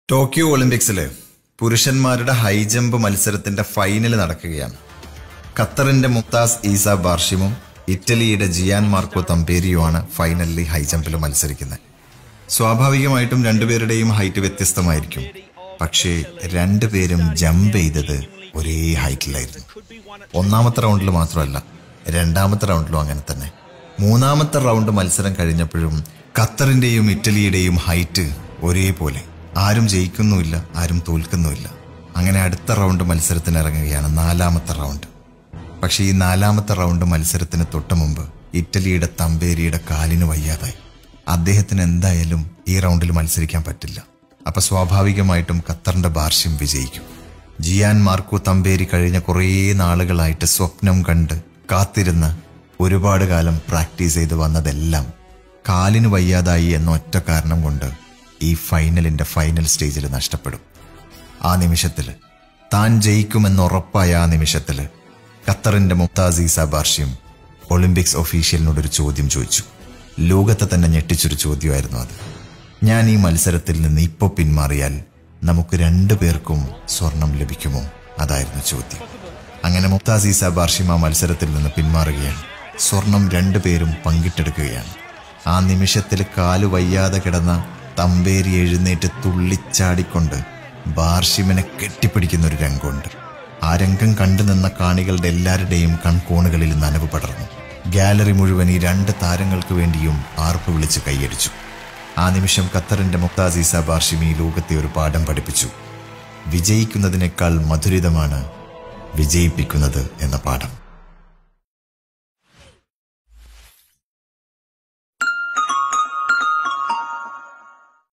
Tokyo ഒളിമ്പിക്സില് പുരുഷന്മാരുടെ high jump മത്സരത്തിന്റെ ഫൈനൽ നടക്കുകയാണ് ഖത്തറിന്റെ മുക്താസ് ഈസ ബാർഷിമും ഇറ്റലിയുടെ ജിയാൻ മാർക്കോ തമ്പേരിയുമാണ് ഫൈനലിൽ ഹൈ ജമ്പിൽ മത്സരിക്കുന്നത് സ്വാഭാവികമായിട്ടും രണ്ടുപേരുടെയും ഹൈറ്റ് വ്യത്യസ്തമായിരിക്കും പക്ഷേ രണ്ടുപേരും ജമ്പ് ചെയ്തത് ഒരേ ഹൈറ്റിലായിരുന്നു ഒന്നാമത്തെ റൗണ്ടിൽ മാത്രമല്ല രണ്ടാമത്തെ റൗണ്ടിലും അങ്ങനെ തന്നെ മൂന്നാമത്തെ റൗണ്ട് മത്സരം കഴിഞ്ഞപ്പോഴും ഖത്തറിന്റെയും ഇറ്റലിയുടെയും ഹൈറ്റ് ഒരേപോലെ ആരും ജയിക്കുന്നുമില്ല ആരും തോൽക്കുന്നുമില്ല അങ്ങനെ അടുത്ത റൗണ്ട് മത്സരത്തിന് ഇറങ്ങുകയാണ് നാലാമത്തെ റൗണ്ട് പക്ഷേ ഈ നാലാമത്തെ റൗണ്ട് മത്സരത്തിന് തൊട്ട് മുമ്പ് ഇറ്റലിയുടെ തമ്പേരിയുടെ കാലിന് വയ്യാതായി അദ്ദേഹത്തിന് എന്തായാലും ഈ റൗണ്ടിൽ മത്സരിക്കാൻ പറ്റില്ല അപ്പൊ സ്വാഭാവികമായിട്ടും ഖത്തറിന്റെ ബാർഷ്യം വിജയിക്കും ജിയാൻ മാർക്കോ തമ്പേരി കഴിഞ്ഞ കുറേ നാളുകളായിട്ട് സ്വപ്നം കണ്ട് കാത്തിരുന്ന് ഒരുപാട് കാലം പ്രാക്ടീസ് ചെയ്ത് വന്നതെല്ലാം കാലിന് വയ്യാതായി എന്ന ഒറ്റ കാരണം കൊണ്ട് ഈ ഫൈനലിന്റെ ഫൈനൽ സ്റ്റേജിൽ നഷ്ടപ്പെടും ആ നിമിഷത്തിൽ താൻ ജയിക്കുമെന്ന് ഉറപ്പായ ആ നിമിഷത്തിൽ ഖത്തറിന്റെ മുക്താസീസ ബാർഷ്യം ഒളിമ്പിക്സ് ഒഫീഷ്യലിനോടൊരു ചോദ്യം ചോദിച്ചു ലോകത്തെ തന്നെ ഞെട്ടിച്ചൊരു ചോദ്യമായിരുന്നു അത് ഞാൻ ഈ മത്സരത്തിൽ നിന്ന് ഇപ്പോൾ പിന്മാറിയാൽ നമുക്ക് രണ്ടു പേർക്കും സ്വർണം ലഭിക്കുമോ അതായിരുന്നു ചോദ്യം അങ്ങനെ മുക്താസീസ ബാർഷിം ആ മത്സരത്തിൽ നിന്ന് പിന്മാറുകയാണ് സ്വർണം രണ്ടുപേരും പങ്കിട്ടെടുക്കുകയാണ് ആ നിമിഷത്തിൽ കാലു വയ്യാതെ കിടന്ന തമ്പേരി എഴുന്നേറ്റ് തുള്ളിച്ചാടിക്കൊണ്ട് ബാർഷിമിനെ കെട്ടിപ്പിടിക്കുന്ന ഒരു രംഗമുണ്ട് ആ രംഗം കണ്ടു നിന്ന കാണികളുടെ എല്ലാവരുടെയും കൺകോണുകളിൽ നനവ് പടർന്നു ഗാലറി മുഴുവൻ ഈ രണ്ട് താരങ്ങൾക്ക് വേണ്ടിയും ആർപ്പ് വിളിച്ച് കൈയടിച്ചു ആ നിമിഷം ഖത്തറിന്റെ മുക്താസീസ ബാർഷിമി ലോകത്തെ ഒരു പാഠം പഠിപ്പിച്ചു വിജയിക്കുന്നതിനേക്കാൾ മധുരിതമാണ് വിജയിപ്പിക്കുന്നത് എന്ന പാഠം